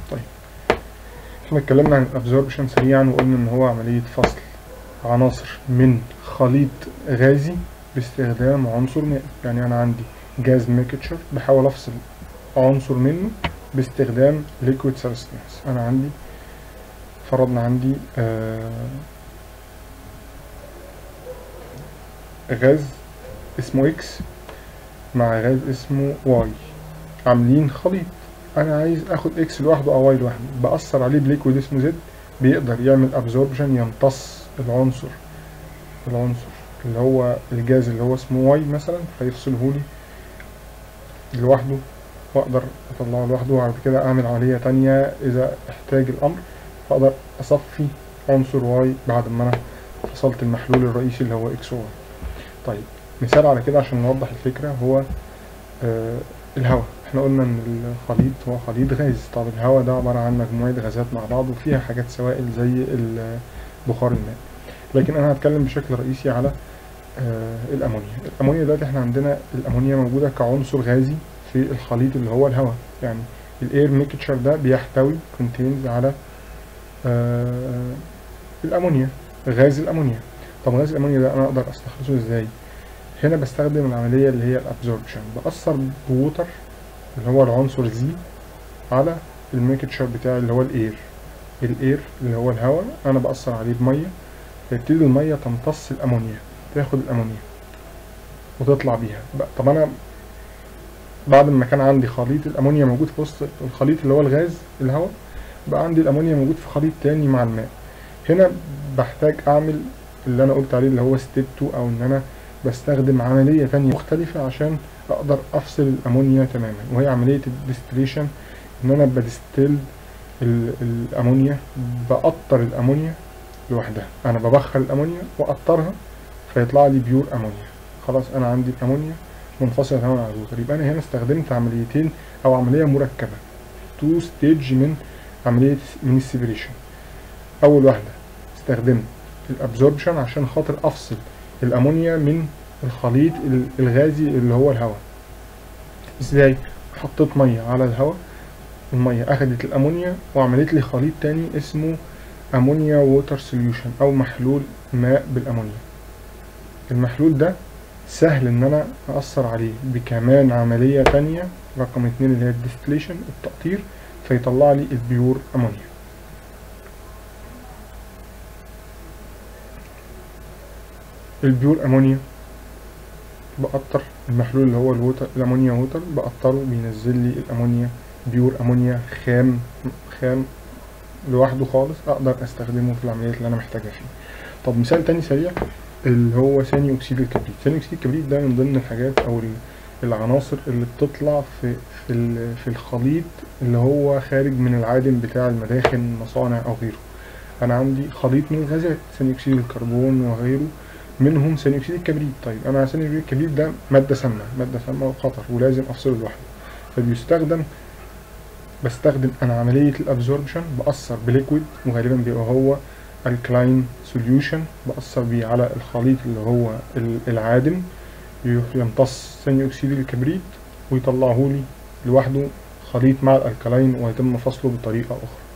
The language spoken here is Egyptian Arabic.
طيب احنا اتكلمنا عن الابزوربشن سريعا وقلنا ان هو عملية فصل عناصر من خليط غازي باستخدام عنصر مائي يعني انا عندي جاز ميكتشر بحاول افصل عنصر منه باستخدام ليكويد سبستانس انا عندي فرضنا عندي آه غاز اسمه اكس مع غاز اسمه واي عاملين خليط انا عايز اخد اكس لوحده او واي لوحده باثر عليه بليكويد اسمه زد بيقدر يعمل ابزوربشن يمتص العنصر العنصر اللي هو الجاز اللي هو اسمه واي مثلا فيفصله لي لوحده واقدر اطلعه لوحده وبعد كده اعمل عملية تانية اذا احتاج الامر فاقدر اصفي عنصر واي بعد ما انا فصلت المحلول الرئيسي اللي هو اكس واي طيب مثال على كده عشان نوضح الفكرة هو آه الهواء احنا قلنا ان الخليط هو خليط غاز طب الهواء ده عبارة عن مجموعة غازات مع بعض وفيها حاجات سوائل زي بخار الماء لكن انا هتكلم بشكل رئيسي على آه الامونيا الامونيا دلوقتي احنا عندنا الامونيا موجودة كعنصر غازي في الخليط اللي هو الهواء يعني الاير ميكتشر ده بيحتوي كونتينز على آه الامونيا غاز الامونيا طب غاز الامونيا ده انا اقدر استخلصه ازاي هنا بستخدم العملية اللي هي الابزوربشن بأثر بوتر اللي هو العنصر زي على الميكتشر بتاعي اللي هو الاير الاير اللي هو الهواء انا بأثر عليه بمية فيبتدي المية تمتص الامونيا تاخد الامونيا وتطلع بيها طب انا بعد ما كان عندي خليط الامونيا موجود في وسط الخليط اللي هو الغاز الهواء بقى عندي الامونيا موجود في خليط تاني مع الماء هنا بحتاج اعمل اللي انا قلت عليه اللي هو ستيب 2 او ان انا بستخدم عملية تانية مختلفة عشان اقدر افصل الامونيا تماما وهي عملية الديستليشن ان انا بدستل الامونيا بقطر الامونيا لوحدها انا ببخر الامونيا واقطرها فيطلع لي بيور امونيا خلاص انا عندي الامونيا منفصلة تماما عن الوتر يبقى انا هنا استخدمت عمليتين او عملية مركبة تو ستيج من عملية من السيبريشن اول واحدة استخدمت الابزوربشن عشان خاطر افصل الامونيا من الخليط الغازي اللي هو الهواء ازاي حطيت ميه على الهواء الميه اخدت الامونيا وعملت لي خليط تاني اسمه امونيا ووتر سوليوشن او محلول ماء بالامونيا المحلول ده سهل ان انا اثر عليه بكمان عملية تانية رقم اتنين اللي هي الديستليشن التقطير فيطلع لي البيور امونيا البيور امونيا بقطر المحلول اللي هو الوتر الامونيا ووتر بقطره بينزل لي الامونيا بيور امونيا خام خام لوحده خالص اقدر استخدمه في العمليات اللي انا محتاجها فيه طب مثال تاني سريع اللي هو ثاني اكسيد الكبريت ثاني اكسيد الكبريت ده من ضمن الحاجات او العناصر اللي بتطلع في في في الخليط اللي هو خارج من العادم بتاع المداخن مصانع او غيره انا عندي خليط من الغازات ثاني اكسيد الكربون وغيره منهم ثاني اكسيد الكبريت طيب انا ثاني اكسيد الكبريت ده ماده سامه ماده سامه وخطر ولازم افصله لوحده فبيستخدم بستخدم انا عمليه الابزوربشن باثر بليكويد وغالبا بيبقى هو الكلاين سوليوشن باثر بيه على الخليط اللي هو العادم يمتص ثاني اكسيد الكبريت ويطلعه لي لوحده خليط مع الالكلاين ويتم فصله بطريقه اخرى